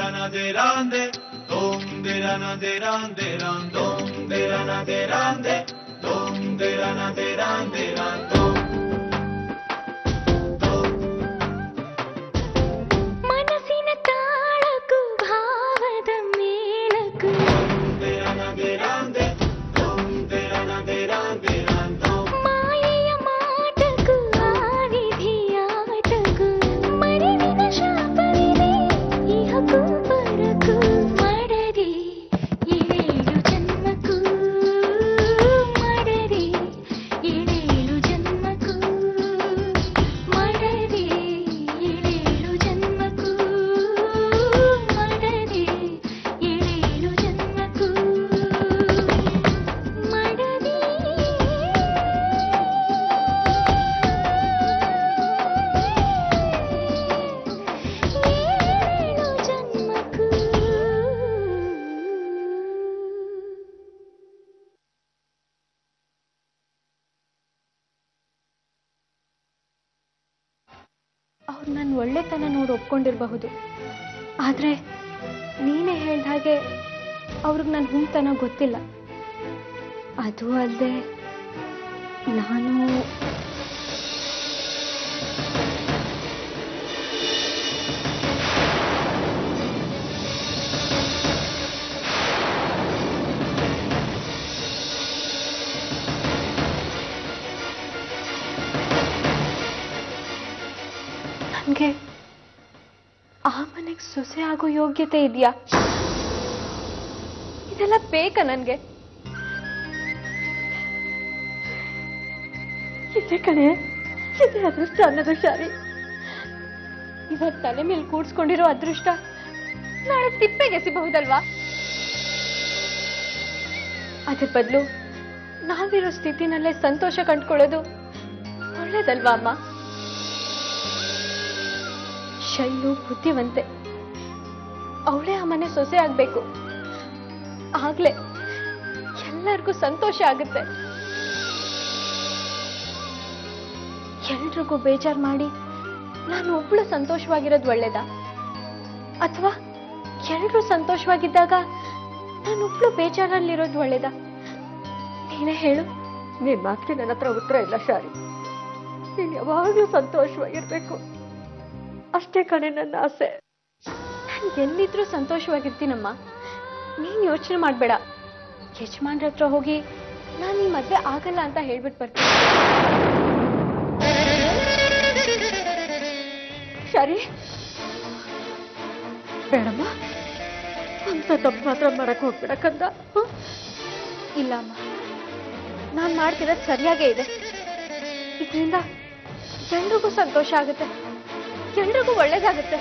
rana de rande, donde rana de rande, ran, donde rana de rande, donde rana de rande, ran, don. ಮನಸ್ಸಿನ ತಾಳಕ್ಕೂ ಭಾವದ ಮೇಳಕ್ಕೂ Donde rana de rande, donde rana de rande, ran, don. ಮಾಯೆಯ ಮಾಟಕ್ಕೂ ಆವಿಧಿಯಾಟಕ್ಕೂ ಮರೆವಿನ ಶಾಪವಿದೆ ಇಹಕ್ಕೂ ಪರಕ್ಕೂ ಮಾಡದೆ ಏಳೇಳು ಜನ್ಮಕ್ಕೂ ಮಾಡದೆ ಏಳೇಳು ಜನ್ಮಕ್ಕೂ ಮಾಡದೆ ಏಳೇಳು ಜನ್ಮಕ್ಕೂ ಮಾಡದೆ ಏಳೇಳು ಜನ್ಮಕ್ಕೂ ಮಾಡದೆ ಏಳೇಳು ಜನ್ಮಕ್ಕೂ ಅವ್ರು ನನ್ನ ಒಳ್ಳೆತನ ನೋಡಿ ಒಪ್ಕೊಂಡಿರಬಹುದು ಆದರೆ ನೀನೇ ಹೇಳ್ದ ಹಾಗೆ ಅವ್ರಿಗೆ ನನ್ನ ಹುಂತನ ಗೊತ್ತಿಲ್ಲ ಅದು ಅಲ್ಲದೆ ನಾನು ನನಗೆ ಆ ಮನೆಗೆ ಸೊಸೆ ಆಗೋ ಯೋಗ್ಯತೆ ಇದೆಯಾ ಇದೆಲ್ಲ ಬೇಕಾ ನನಗೆ ಇದೆ ಕಣೆ ಇದೆ ಅದೃಷ್ಟ ಅನ್ನೋದು ಶಾರಿ ಇವತ್ತು ತಲೆ ಮೇಲೆ ಕೂಡ್ಸ್ಕೊಂಡಿರೋ ಅದೃಷ್ಟ ನಾಳೆ ತಿಪ್ಪೆಗೆಸಿಬಹುದಲ್ವಾ ಅದ್ರ ಬದಲು ನಾವಿರೋ ಸ್ಥಿತಿನಲ್ಲೇ ಸಂತೋಷ ಕಂಡ್ಕೊಳ್ಳೋದು ಒಳ್ಳೇದಲ್ವಾ ಅಮ್ಮ ಶೈಲು ಬುದ್ಧಿವಂತೆ ಅವಳೇ ಆ ಮನೆ ಸೊಸೆ ಆಗ್ಬೇಕು ಆಗ್ಲೇ ಎಲ್ಲರಿಗೂ ಸಂತೋಷ ಆಗುತ್ತೆ ಎಲ್ರಿಗೂ ಬೇಜಾರ್ ಮಾಡಿ ನಾನು ಒಬ್ಳು ಸಂತೋಷವಾಗಿರೋದು ಒಳ್ಳೇದಾ ಅಥವಾ ಎಲ್ರೂ ಸಂತೋಷವಾಗಿದ್ದಾಗ ನಾನು ಒಬ್ಳು ಬೇಜಾರಲ್ಲಿರೋದು ಒಳ್ಳೇದಾ ನೀನೇ ಹೇಳು ನಿನ್ ಮಾತಿಗೆ ನನ್ನ ಹತ್ರ ಉತ್ತರ ಇಲ್ಲ ಶಾರಿ ನೀನ್ ಯಾವಾಗ್ಲೂ ಸಂತೋಷವಾಗಿರ್ಬೇಕು ಅಷ್ಟೇ ಕಣೆ ನನ್ನ ಆಸೆ ನಾನು ಎಲ್ಲಿದ್ರೂ ಸಂತೋಷವಾಗಿರ್ತೀನಮ್ಮ ನೀನ್ ಯೋಚನೆ ಮಾಡ್ಬೇಡ ಯಜಮಾನ್ರ ಹತ್ರ ಹೋಗಿ ನಾನು ಈ ಮದ್ವೆ ಆಗಲ್ಲ ಅಂತ ಹೇಳ್ಬಿಟ್ಟು ಬರ್ತೀನಿ ಶಾರಿ ಬೇಡಮ್ಮ ಅಂತ ತಪ್ಪು ಮಾತ್ರ ಮಾಡಕ್ ಹೋಗ್ಬೇಡ ಕಂದ ಹ? ಇಲ್ಲ ಅಮ್ಮ ನಾನು ಮಾಡ್ತಿರೋದು ಸರಿಯಾಗೇ ಇದೆ ಇದರಿಂದ ಎಲ್ರಿಗೂ ಸಂತೋಷ ಆಗುತ್ತೆ ಎಲ್ರಿಗೂ ಒಳ್ಳೇದಾಗುತ್ತೆ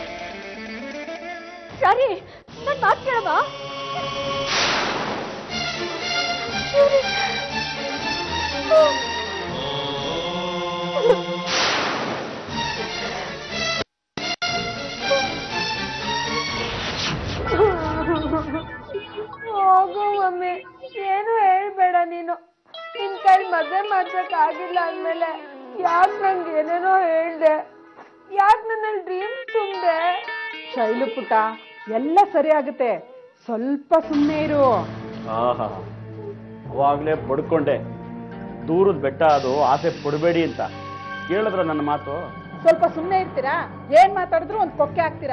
ಶಾರಿ ನನ್ ಮಾತು ಕೇಳಮ್ಮ ಹೋಗು ಮಮ್ಮಿ ಏನು ಹೇಳ್ಬೇಡ ನೀನು ನಿನ್ ಕೈ ಮದ್ವೆ ಮಾಡ್ಸಕ್ ಆಗಿಲ್ಲ ಅಂದ್ಮೇಲೆ ಯಾಕೆ ನಂಗೆ ಏನೇನೋ ಹೇಳ್ದೆ ಯಾಕೆ ನನ್ನಲ್ಲಿ ಡ್ರೀಮ್ ತುಂಬಿದೆ ಶೈಲು ಪುಟ ಎಲ್ಲ ಸರಿ ಆಗುತ್ತೆ ಸ್ವಲ್ಪ ಸುಮ್ಮನೆ ಇರು ಆಹಾ ಅವಾಗಲೇ ಪಡ್ಕೊಂಡೆ ದೂರದ ಬೆಟ್ಟ ಅದು ಆಸೆ ಪಡಬೇಡಿ ಅಂತ ಕೇಳಿದ್ರ ನನ್ನ ಮಾತು ಸ್ವಲ್ಪ ಸುಮ್ಮನೆ ಇರ್ತೀರಾ ಏನ್ ಮಾತಾಡಿದ್ರು ಒಂದ್ ಪೊಕ್ಕೆ ಹಾಕ್ತೀರಾ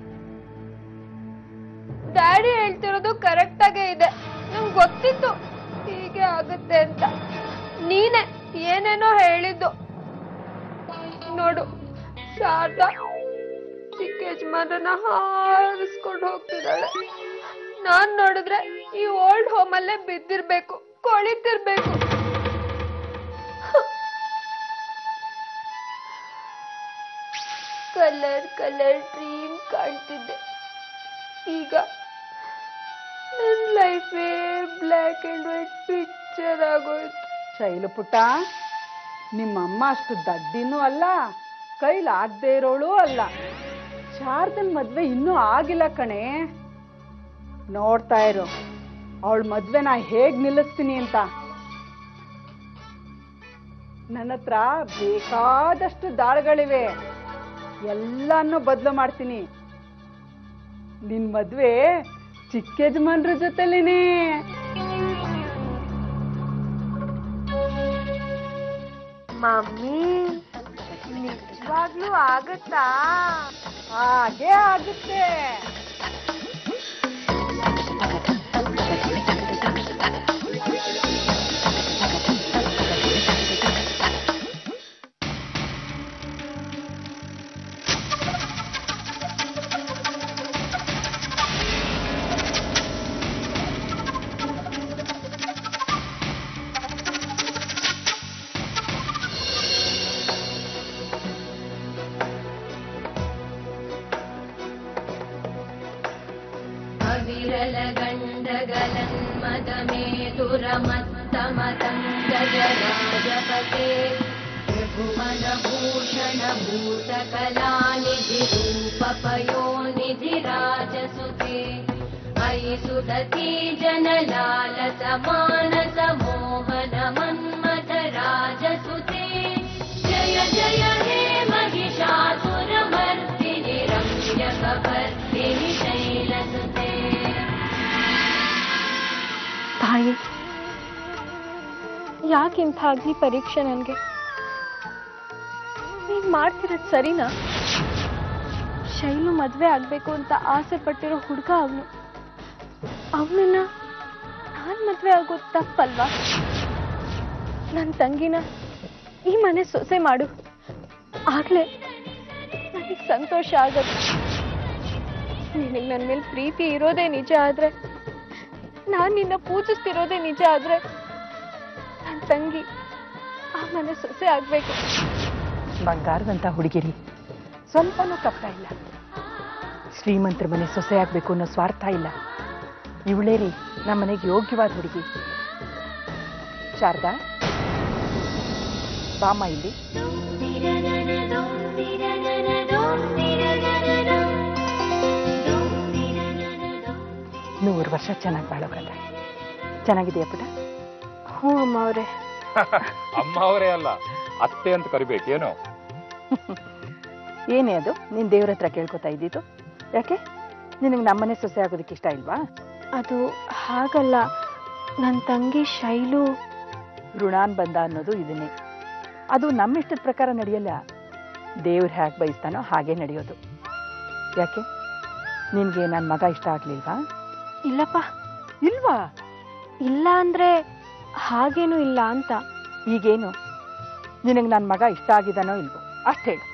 ಡ್ಯಾಡಿ ಹೇಳ್ತಿರೋದು ಕರೆಕ್ಟ್ ಆಗೇ ಇದೆ ನಂಗೆ ಗೊತ್ತಿತ್ತು ಹೀಗೆ ಆಗುತ್ತೆ ಅಂತ ನೀನೆ ಏನೇನೋ ಹೇಳಿದ್ದು ನೋಡು ಶಾರದಾ ಚಿಕ್ಕ ಯಜಮಾನನ ಹಾರಿಸ್ಕೊಂಡು ಹೋಗ್ತಿದ್ದಾಳೆ ನಾನ್ ನೋಡಿದ್ರೆ ಈ ಓಲ್ಡ್ ಹೋಮ್ ಅಲ್ಲೇ ಬಿದ್ದಿರ್ಬೇಕು ಕೊಳಿತಿರ್ಬೇಕು ಕಲರ್ ಕಲರ್ ಡ್ರೀಮ್ ಕಾಣ್ತಿದ್ದೆ ಈಗ ನನ್ನ ಲೈಫೇ ಬ್ಲ್ಯಾಕ್ ಅಂಡ್ ವೈಟ್ ಪಿಕ್ಚರ್ ಆಗೋಯ್ತು ಶೈಲು ಪುಟ್ಟ ನಿಮ್ಮಮ್ಮ ಅಷ್ಟು ದಡ್ಡಿನೂ ಅಲ್ಲ ಕೈಲಾಗದೆ ಇರೋಳು ಅಲ್ಲ ಶಾರದನ್ ಮದ್ವೆ ಇನ್ನೂ ಆಗಿಲ್ಲ ಕಣೆ ನೋಡ್ತಾ ಇರು ಅವಳ ಮದ್ವೆ ನಾ ಹೇಗ್ ನಿಲ್ಲಿಸ್ತೀನಿ ಅಂತ ನನ್ನ ಹತ್ರ ಬೇಕಾದಷ್ಟು ದಾಳಗಳಿವೆ ಎಲ್ಲಾನು ಬದಲು ಮಾಡ್ತೀನಿ ನಿನ್ ಮದ್ವೆ ಚಿಕ್ಕ ಯಜಮಾನ್ರ ಜೊತೆಲೇನೆ ಮಮ್ಮಿ ನಿಜವಾಗ್ಲೂ ಆಗತ್ತಾ ಹಾಗೆ ಆಗುತ್ತೆ अविरलगण्डगलन्मदमेतुरमत्तमतङ्गजराजपते रघुमनभूषणभूतकलानिधिरूपपयोनिधिराजसुते अयि सुदती जनलालसमानसमोहनमन्मथराजसुते जय जय हे महिषासुरमर्दिनि रम्यकपर्दिनि शैलसुते ತಾಯಿ ಯಾಕೆ ಇಂಥ ಅಗ್ನಿ ಪರೀಕ್ಷೆ ನನಗೆ ನೀನ್ ಮಾಡ್ತಿರೋದು ಸರಿನಾ ಶೈಲು ಮದ್ವೆ ಆಗ್ಬೇಕು ಅಂತ ಆಸೆ ಪಟ್ಟಿರೋ ಹುಡುಗ ಅವನು ಅವನನ್ನ ನಾನ್ ಮದ್ವೆ ಆಗೋದು ತಪ್ಪಲ್ವಾ ನನ್ನ ತಂಗಿನ ಈ ಮನೆ ಸೊಸೆ ಮಾಡು ಆಗ್ಲೇ ನನಗೆ ಸಂತೋಷ ಆಗತ್ತೆ ನಿನಗೆ ನನ್ನ ಮೇಲೆ ಪ್ರೀತಿ ಇರೋದೇ ನಿಜ ಆದ್ರೆ ನಾನ್ ನಿನ್ನ ಪೂಜಿಸ್ತಿರೋದೇ ನಿಜ ಆದ್ರೆ ನನ್ನ ತಂಗಿ ಆ ಮನೆ ಸೊಸೆ ಆಗ್ಬೇಕು ಬಂಗಾರದಂಥ ಹುಡುಗಿರಿ ಸ್ವಲ್ಪನೂ ಕಪ್ಪ ಇಲ್ಲ ಶ್ರೀಮಂತರ ಮನೆ ಸೊಸೆ ಆಗ್ಬೇಕು ಅನ್ನೋ ಸ್ವಾರ್ಥ ಇಲ್ಲ ಇವಳೇ ರೀ ನಮ್ಮ ಮನೆಗೆ ಯೋಗ್ಯವಾದ ಹುಡುಗಿ ಶಾರದಾ ಬಾಮ ಇಲ್ಲಿ ನೂರು ವರ್ಷ ಚೆನ್ನಾಗಿ ಬಾಳೋಕಲ್ಲ ಚೆನ್ನಾಗಿದೆಯಾ ಪುಟ ಹ್ಞೂ ಅಮ್ಮ ಅವರೇ ಅಮ್ಮ ಅವರೇ ಅಲ್ಲ ಅತ್ತೆ ಅಂತ ಕರಿಬೇಕೇನು ಏನೇ ಅದು ನೀನು ದೇವ್ರ ಹತ್ರ ಕೇಳ್ಕೊತಾ ಇದ್ದಿದ್ದು ಯಾಕೆ ನಿನಗೆ ನಮ್ಮನೆ ಸೊಸೆ ಆಗೋದಕ್ಕೆ ಇಷ್ಟ ಇಲ್ವಾ ಅದು ಹಾಗಲ್ಲ ನನ್ನ ತಂಗಿ ಶೈಲು ಋಣಾನ್ ಬಂದ ಅನ್ನೋದು ಇದನ್ನೇ ಅದು ನಮ್ಮ ಇಷ್ಟದ ಪ್ರಕಾರ ನಡೆಯಲ್ಲ ದೇವ್ರು ಹೇಗೆ ಬಯಸ್ತಾನೋ ಹಾಗೆ ನಡೆಯೋದು ಯಾಕೆ ನಿನಗೆ ನನ್ನ ಮಗ ಇಷ್ಟ ಆಗ್ಲಿಲ್ವಾ ಇಲ್ಲಪ್ಪ ಇಲ್ವಾ ಇಲ್ಲ ಅಂದ್ರೆ ಹಾಗೇನೂ ಇಲ್ಲ ಅಂತ ಈಗೇನು ನಿನಗೆ ನನ್ನ ಮಗ ಇಷ್ಟ ಆಗಿದಾನೋ ಇಲ್ವೋ ಅಷ್ಟು ಹೇಳು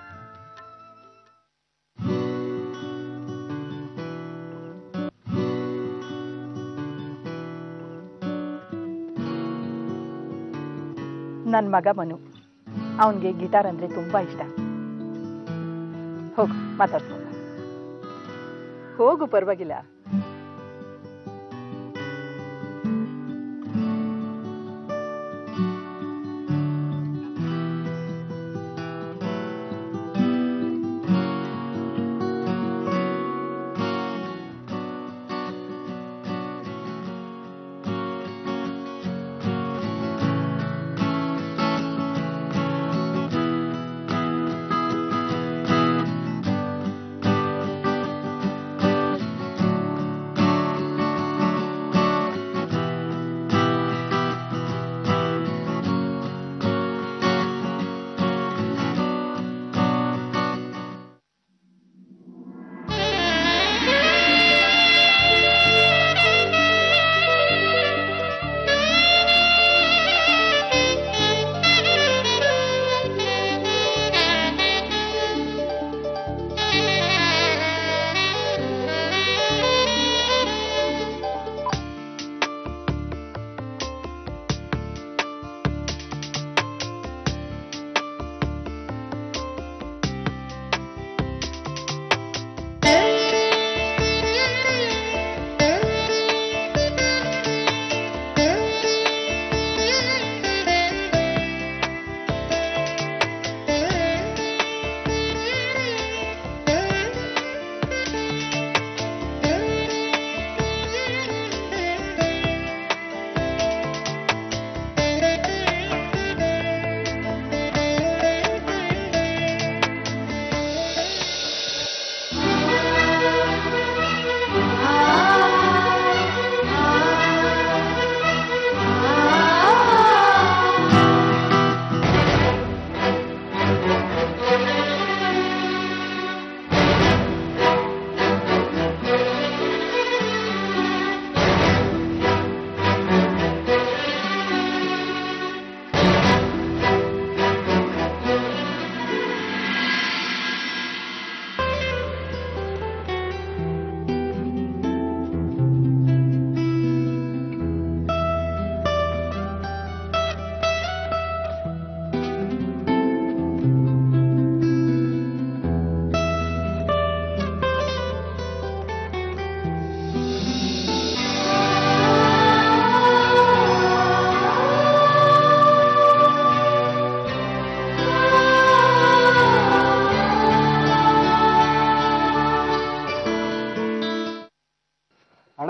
ನನ್ನ ಮಗ ಮನು ಅವನಿಗೆ ಗಿಟಾರ್ ಅಂದ್ರೆ ತುಂಬಾ ಇಷ್ಟ ಹೋಗು ಮಾತಾಡ್ಸೋಣ ಹೋಗು ಪರವಾಗಿಲ್ಲ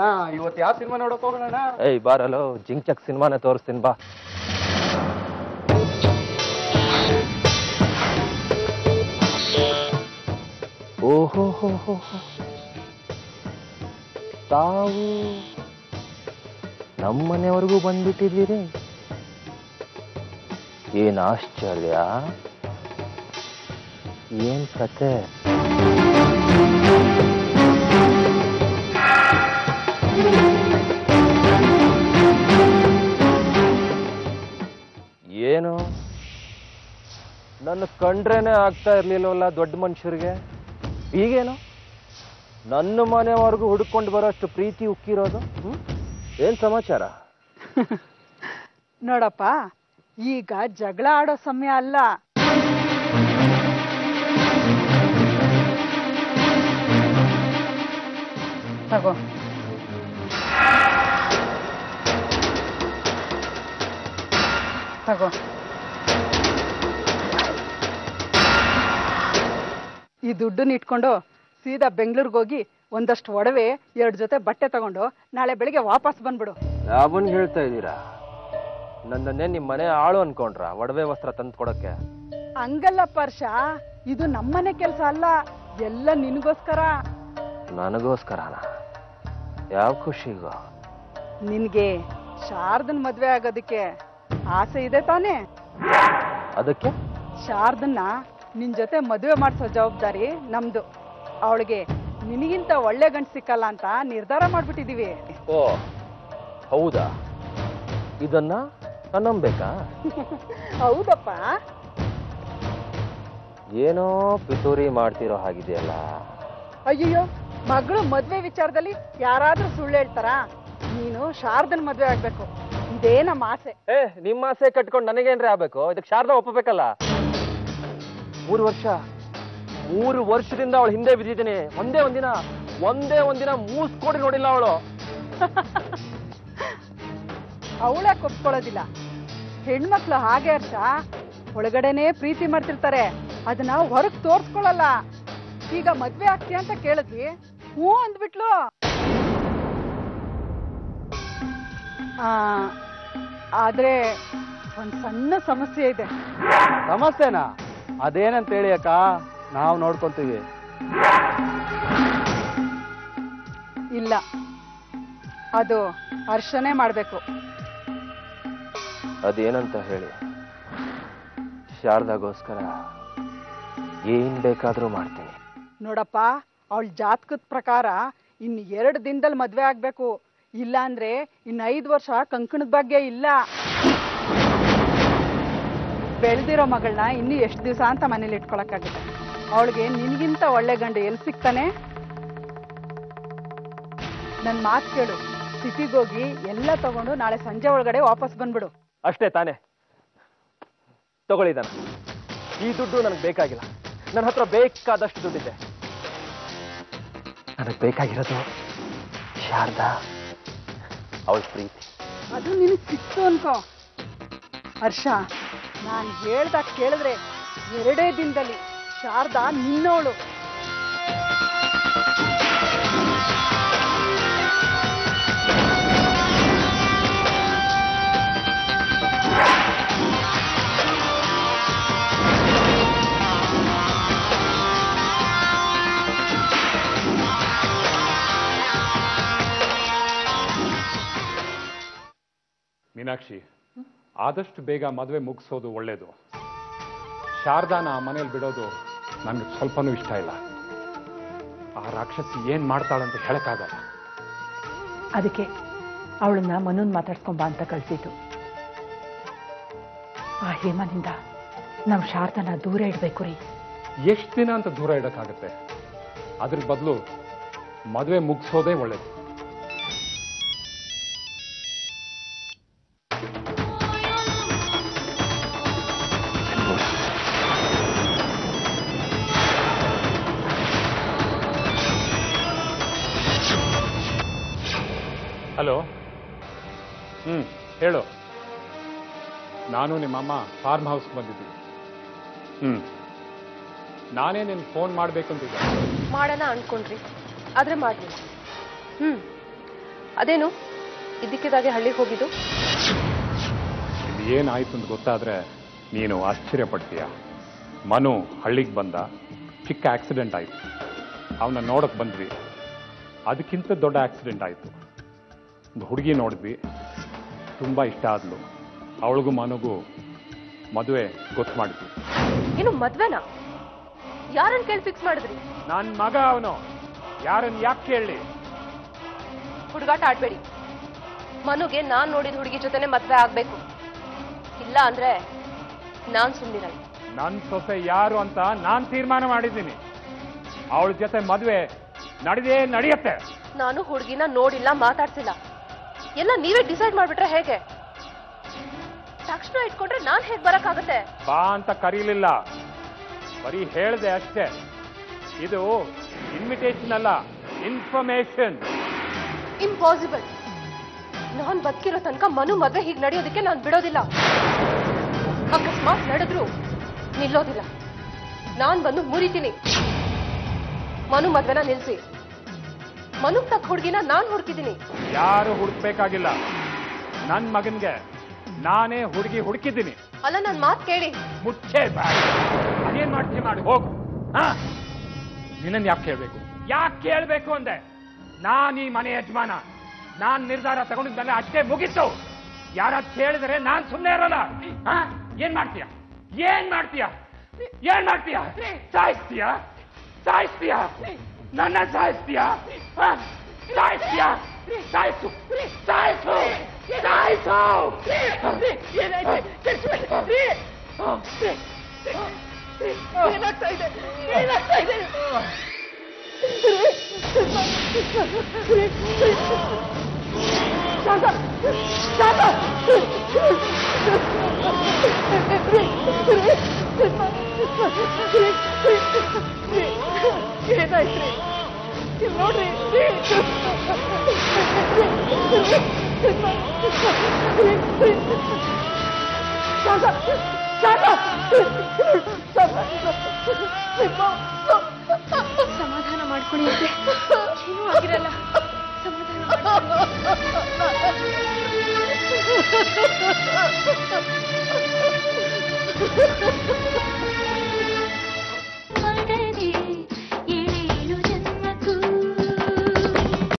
ಅಣ್ಣ ಇವತ್ತು ಯಾವ ಸಿನಿಮಾ ನೋಡಕ್ ಹೋಗೋಣ ಅಣ್ಣ ಏಯ್ ಬಾರಲ್ಲೋ ಜಿಂಕ್ ಚಕ್ ಸಿನಿಮಾನೇ ತೋರಿಸ್ತೀನಿ ಬಾ ಓಹೋ ಹೋ ಹೋ ಹೋ. ತಾವು ನಮ್ಮನೆವರೆಗೂ ಬಂದ್ಬಿಟ್ಟಿದ್ದೀರಿ ಏನ್ ಆಶ್ಚರ್ಯ ಏನ್ ಕತೆ ಏನು ನನ್ನ ಕಂಡ್ರೇನೆ ಆಗ್ತಾ ಇರ್ಲಿಲ್ವಲ್ಲ ದೊಡ್ಡ ಮನುಷ್ಯರಿಗೆ ಈಗೇನು ನನ್ನ ಮನೆವರೆಗೂ ಹುಡ್ಕೊಂಡು ಬರೋಷ್ಟು ಪ್ರೀತಿ ಉಕ್ಕಿರೋದು ಹ್ಮ್? ಏನ್ ಸಮಾಚಾರ ನೋಡಪ್ಪ ಈಗ ಜಗಳ ಆಡೋ ಸಮಯ ಅಲ್ಲ ತಗೋ ತಗೋ ಈ ದುಡ್ಡನ್ನ ಇಟ್ಕೊಂಡು ಸೀದಾ ಬೆಂಗಳೂರಿಗೆ ಹೋಗಿ ಒಂದಷ್ಟು ಒಡವೆ ಎರಡು ಜೊತೆ ಬಟ್ಟೆ ತಗೊಂಡು ನಾಳೆ ಬೆಳಿಗ್ಗೆ ವಾಪಸ್ ಬಂದ್ಬಿಡು ಯಾವನ್ ಹೇಳ್ತಾ ಇದ್ದೀರಾ ನನ್ನನ್ನೇ ನಿಮ್ ಮನೆ ಆಳು ಅನ್ಕೊಂಡ್ರ ಒಡವೆ ವಸ್ತ್ರ ತಂದು ಕೊಡಕ್ಕೆ ಹಂಗಲ್ಲ ಪರ್ಷ ಇದು ನಮ್ಮನೆ ಕೆಲಸ ಅಲ್ಲ ಎಲ್ಲ ನಿನಗೋಸ್ಕರ ನನಗೋಸ್ಕರನ ಯಾವ ಖುಷಿಗೋ ನಿನ್ಗೆ ಶಾರದನ್ ಮದ್ವೆ ಆಗೋದಕ್ಕೆ ಆಸೆ ಇದೆ ತಾನೇ ಅದಕ್ಕೆ ಶಾರದನ್ನ ನಿನ್ ಜೊತೆ ಮದುವೆ ಮಾಡಿಸೋ ಜವಾಬ್ದಾರಿ ನಮ್ದು ಅವಳಿಗೆ ನಿನಗಿಂತ ಒಳ್ಳೆ ಗಂಡು ಸಿಕ್ಕಲ್ಲ ಅಂತ ನಿರ್ಧಾರ ಮಾಡ್ಬಿಟ್ಟಿದೀವಿ ಓ ಹೌದಾ ಇದನ್ನ ನಾನ್ ನಂಬೇಕಾ ಹೌದಪ್ಪ ಏನೋ ಪಿತೂರಿ ಮಾಡ್ತಿರೋ ಹಾಗಿದೆಯಲ್ಲ ಅಯ್ಯಯ್ಯೋ ಮಗಳು ಮದ್ವೆ ವಿಚಾರದಲ್ಲಿ ಯಾರಾದ್ರೂ ಸುಳ್ಳು ಹೇಳ್ತಾರಾ ನೀನು ಶಾರದನ್ ಮದ್ವೆ ಆಗ್ಬೇಕು ಇದೇ ನಮ್ಮ ಆಸೆ ಏ ನಿಮ್ಮ ಆಸೆ ಕಟ್ಕೊಂಡು ನನಗೇನ್ರಿ ಆಗ್ಬೇಕು ಇದಕ್ಕೆ ಶಾರದಾ ಒಪ್ಪಬೇಕಲ್ಲ ಮೂರು ವರ್ಷ ಮೂರು ವರ್ಷದಿಂದ ಅವಳು ಹಿಂದೆ ಬಿದ್ದಿದ್ದೀನಿ ಒಂದೇ ಒಂದಿನ ಒಂದೇ ಒಂದಿನ ಮೂಸ್ಕೊಡಿ ನೋಡಿಲ್ಲ ಅವಳು ಅವಳೇ ಒಪ್ಕೊಳ್ಳೋದಿಲ್ಲ ಹೆಣ್ಮಕ್ಳು ಹಾಗೆ ಹರ್ಷ ಒಳಗಡೆನೆ ಪ್ರೀತಿ ಮಾಡ್ತಿರ್ತಾರೆ ಅದನ್ನ ಹೊರಗ್ ತೋರ್ಸ್ಕೊಳಲ್ಲ ಈಗ ಮದ್ವೆ ಆಗ್ತೀಯ ಅಂತ ಕೇಳಿದ್ವಿ ಹ್ಞೂ ಅಂದ್ಬಿಟ್ಲು ಆ, ಆದ್ರೆ ಒಂದ್ ಸಣ್ಣ ಸಮಸ್ಯೆ ಇದೆ ಸಮಸ್ಯೆನಾ ಅದೇನಂತ ಹೇಳಿ ಅಕ್ಕ ನಾವು ನೋಡ್ಕೊಂತೀವಿ ಇಲ್ಲ ಅದು ಹರ್ಷನೇ ಮಾಡ್ಬೇಕು ಅದೇನಂತ ಹೇಳಿ ಶಾರದಾಗೋಸ್ಕರ ಏನ್ ಬೇಕಾದ್ರೂ ಮಾಡ್ತೀನಿ ನೋಡಪ್ಪ ಅವಳ ಜಾತಕದ ಪ್ರಕಾರ ಇನ್ ಎರಡು ದಿನದಲ್ಲಿ ಮದ್ವೆ ಆಗ್ಬೇಕು ಇಲ್ಲ ಅಂದ್ರೆ ಇನ್ ಐದು ವರ್ಷ ಕಂಕಣದ ಬಗ್ಗೆ ಇಲ್ಲ ಬೆಳೆದಿರೋ ಮಗಳನ್ನ ಇನ್ನು ಎಷ್ಟು ದಿವಸ ಅಂತ ಮನೇಲಿ ಇಟ್ಕೊಳಕ್ಕಾಗುತ್ತೆ ಅವಳಿಗೆ ನಿನ್ಗಿಂತ ಒಳ್ಳೆ ಗಂಡು ಎಲ್ಲಿ ಸಿಗ್ತಾನೆ ನನ್ ಮಾತು ಕೇಳು ಸಿಟಿಗೆ ಹೋಗಿ ಎಲ್ಲ ತಗೊಂಡು ನಾಳೆ ಸಂಜೆ ಒಳಗಡೆ ವಾಪಸ್ ಬಂದ್ಬಿಡು ಅಷ್ಟೇ ತಾನೇ ತಗೊಳ್ಳಿದಾನ ಈ ದುಡ್ಡು ನನಗೆ ಬೇಕಾಗಿಲ್ಲ ನನ್ನ ಹತ್ರ ಬೇಕಾದಷ್ಟು ದುಡ್ಡಿದೆ ನನಗೆ ಬೇಕಾಗಿರೋದು ಶಾರದಾ ಅವಳ ಪ್ರೀತಿ ಅದು ನಿನಗೆ ಸಿಕ್ತು ಅನ್ಕೋ ಹರ್ಷ ನಾನು ಹೇಳ್ದಾಗ ಕೇಳಿದ್ರೆ ಎರಡೇ ದಿನದಲ್ಲಿ ಶಾರದಾ ನಿನ್ನವಳು ಮೀನಾಕ್ಷಿ ಆದಷ್ಟು ಬೇಗ ಮದುವೆ ಮುಗಿಸೋದು ಒಳ್ಳೇದು ಶಾರದಾನ ಆ ಮನೇಲಿ ಬಿಡೋದು ನನಗೆ ಸ್ವಲ್ಪನೂ ಇಷ್ಟ ಇಲ್ಲ ಆ ರಾಕ್ಷಸಿ ಏನ್ ಮಾಡ್ತಾಳಂತ ಹೇಳಕ್ಕಾಗಲ್ಲ ಅದಕ್ಕೆ ಅವಳನ್ನ ಮನೋನ್ ಮಾತಾಡ್ಸ್ಕೊಂಬ ಅಂತ ಕಳ್ಸಿದ್ದು ಆ ಹೇಮನಿಂದ ನಾವು ಶಾರದನ ದೂರ ಇಡಬೇಕು ರೀ ಎಷ್ಟು ದಿನ ಅಂತ ದೂರ ಇಡಕ್ಕಾಗತ್ತೆ ಅದ್ರ ಬದಲು ಮದುವೆ ಮುಗಿಸೋದೇ ಒಳ್ಳೇದು ಹಲೋ ಹ್ಮ್ ಹೇಳು ನಾನು ನಿಮ್ಮಮ್ಮ ಫಾರ್ಮ್ ಹೌಸ್ಗೆ ಬಂದಿದ್ದೀನಿ ಹ್ಮ್ ನಾನೇ ನಿನ್ ಫೋನ್ ಮಾಡ್ಬೇಕು ಅಂತಿದ್ದೆ ಮಾಡೋಣ ಅನ್ಕೊಂಡ್ರಿ ಆದ್ರೆ ಮಾಡ್ಲಿ ಹ್ಮ್ ಅದೇನು ಇದಕ್ಕಿದಾಗೆ ಹಳ್ಳಿಗೆ ಹೋಗಿದ್ದು ಇಲ್ಲಿ ಏನಾಯ್ತು ಅಂತ ಗೊತ್ತಾದ್ರೆ ನೀನು ಆಶ್ಚರ್ಯ ಪಡ್ತೀಯ ಮನು ಹಳ್ಳಿಗೆ ಬಂದ ಚಿಕ್ಕ ಆಕ್ಸಿಡೆಂಟ್ ಆಯ್ತು ಅವನ್ನ ನೋಡಕ್ ಬಂದ್ವಿ ಅದಕ್ಕಿಂತ ದೊಡ್ಡ ಆಕ್ಸಿಡೆಂಟ್ ಆಯ್ತು ಒಂದು ಹುಡುಗಿ ನೋಡಿದ್ವಿ ತುಂಬಾ ಇಷ್ಟ ಆದ್ಲು ಅವಳಿಗೂ ಮನುಗೂ ಮದುವೆ ಗೊತ್ತು ಮಾಡಿದ್ವಿ ಏನು ಮದ್ವೆನಾ ಯಾರನ್ನ ಕೇಳಿ ಫಿಕ್ಸ್ ಮಾಡಿದ್ರಿ ನನ್ನ ಮಗ ಅವನು ಯಾರನ್ನ ಯಾಕೆ ಕೇಳಲಿ ಹುಡುಗಾಟ ಆಡ್ಬೇಡಿ ಮನುಗೆ ನಾನ್ ನೋಡಿದ ಹುಡುಗಿ ಜೊತೆನೆ ಮದ್ವೆ ಆಗ್ಬೇಕು ಇಲ್ಲ ಅಂದ್ರೆ ನಾನ್ ಸುಮ್ಮನಿರಲ್ಲ ನನ್ನ ಸೊಸೆ ಯಾರು ಅಂತ ನಾನು ತೀರ್ಮಾನ ಮಾಡಿದ್ದೀನಿ ಅವಳ ಜೊತೆ ಮದುವೆ ನಡೆದೇ ನಡೆಯುತ್ತೆ ನಾನು ಹುಡುಗಿನ ನೋಡಿಲ್ಲ ಮಾತಾಡ್ಸಿಲ್ಲ ಎಲ್ಲ ನೀವೇ ಡಿಸೈಡ್ ಮಾಡ್ಬಿಟ್ರೆ ಹೇಗೆ ತಕ್ಷಣ ಇಟ್ಕೊಂಡ್ರೆ ನಾನ್ ಹೇಗ್ ಬರಕ್ಕಾಗತ್ತೆ ಬಾ ಅಂತ ಕರೀಲಿಲ್ಲ ಬರೀ ಹೇಳ್ದೆ ಅಷ್ಟೇ ಇದು ಇನ್ವಿಟೇಷನ್ ಅಲ್ಲ ಇನ್ಫಾರ್ಮೇಶನ್ ಇಂಪಾಸಿಬಲ್ ನಾನ್ ಬದುಕಿರೋ ತನಕ ಮನು ಮದ್ವೆ ಹೀಗ್ ನಡೆಯೋದಕ್ಕೆ ನಾನ್ ಬಿಡೋದಿಲ್ಲ ಅಕಸ್ಮಾತ್ ನಡೆದ್ರು ನಿಲ್ಲೋದಿಲ್ಲ ನಾನ್ ಬಂದು ಮುರಿತೀನಿ ಮನು ಮದ್ವೆನ ನಿಲ್ಸಿ ಮನು ತಕ್ಕ ಹುಡುಗಿನ ನಾನ್ ಹುಡುಕಿದ್ದೀನಿ ಯಾರು ಹುಡುಕ್ಬೇಕಾಗಿಲ್ಲ ನನ್ನ ಮಗನ್ಗೆ ನಾನೇ ಹುಡುಗಿ ಹುಡುಕಿದ್ದೀನಿ ಅಲ್ಲ ನನ್ ಮಾತ್ ಕೇಳಿ ಮುಚ್ಚೆ ಬ್ಯಾಡ ಅದೇನ್ ಮಾಡ್ತೀವಿ ಮಾಡಿ ಹೋಗು ಹಾ ನಿನ್ನನ್ ಯಾಕೆ ಕೇಳ್ಬೇಕು ಯಾಕೆ ಕೇಳ್ಬೇಕು ಅಂದೆ ನಾನ್ ಈ ಮನೆ ಯಜಮಾನ ನಾನ್ ನಿರ್ಧಾರ ತಗೊಂಡಿದ್ಮೇಲೆ ಅಷ್ಟೇ ಮುಗೀತು ಯಾರ ಕೇಳಿದ್ರೆ ನಾನ್ ಸುಮ್ಮನೆ ಇರೋಲ್ಲ ಹಾ ಏನ್ ಮಾಡ್ತೀಯ ಏನ್ ಮಾಡ್ತೀಯ ಏನ್ ಮಾಡ್ತೀಯ ಸಾಯಿಸ್ತೀಯ ಸಾಯಿಸ್ತೀಯ ನನ್ನ ಸಾಯಿಸ್ತೀಯ ಹಾ? ಸಾಯಿಸ್ತೀಯ ಸಾಯಿಸು ಸಾಯಿಸು ಸಾಯಿಸು ಏನಾಗ್ತಾ ಇದೆ ಏನಾಗ್ತಾ ಇದೆ ಏನಾಯ್ತ್ರಿ ಇಲ್ಲಿ ನೋಡ್ರಿ ಸಮಾಧಾನ ಮಾಡ್ಕೊಳ್ಳಿ ಅತ್ತೆ. ಏನೂ ಆಗಿರಲ್ಲ ಸಮಾಧಾನ ಮಾಡ್ಕೊಳ್ಳಿ.